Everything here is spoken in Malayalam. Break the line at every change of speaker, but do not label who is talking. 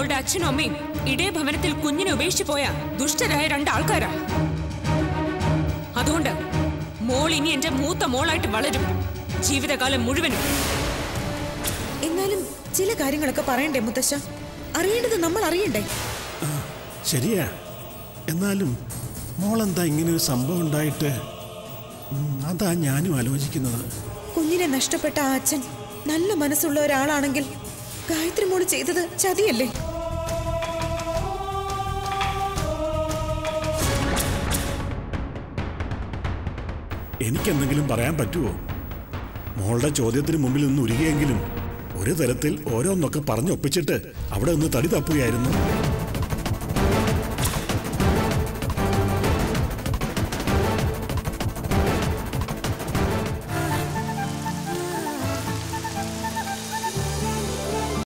മോളുടെ അച്ഛനും അമ്മയും ഇടേ ഭവനത്തിൽ കുഞ്ഞിനെ ഉപേക്ഷിച്ചു പോയ ദുഷ്ടരായ രണ്ടാൾക്കാരാ അതുകൊണ്ട് മോൾ ഇനി എന്റെ മൂത്ത മോളായിട്ട് വളരും ജീവിതകാലം മുഴുവനും
എന്നാലും ചില കാര്യങ്ങളൊക്കെ പറയണ്ടേ മുത്തശ്ശ അറിയേണ്ടത് നമ്മൾ അറിയണ്ടേ
ശരിയാ എന്നാലും മോളെന്താ ഇങ്ങനെ ഒരു സംഭവം ഉണ്ടായിട്ട് ഉം, അതാ ഞാനും ആലോചിക്കുന്നത്
കുഞ്ഞിനെ നഷ്ടപ്പെട്ട ആ അച്ഛൻ നല്ല മനസ്സുള്ള ഒരാളാണെങ്കിൽ ഗായത്രി മോള് ചെയ്തത് ചതിയല്ലേ
എനിക്കെന്തെങ്കിലും പറയാൻ പറ്റുമോ മോളുടെ ചോദ്യത്തിന് മുമ്പിൽ നിന്ന് ഉരുകിയെങ്കിലും ഒരു തരത്തിൽ ഓരോന്നൊക്കെ പറഞ്ഞൊപ്പിച്ചിട്ട് അവിടെ ഒന്ന് തടി തപ്പുകയായിരുന്നു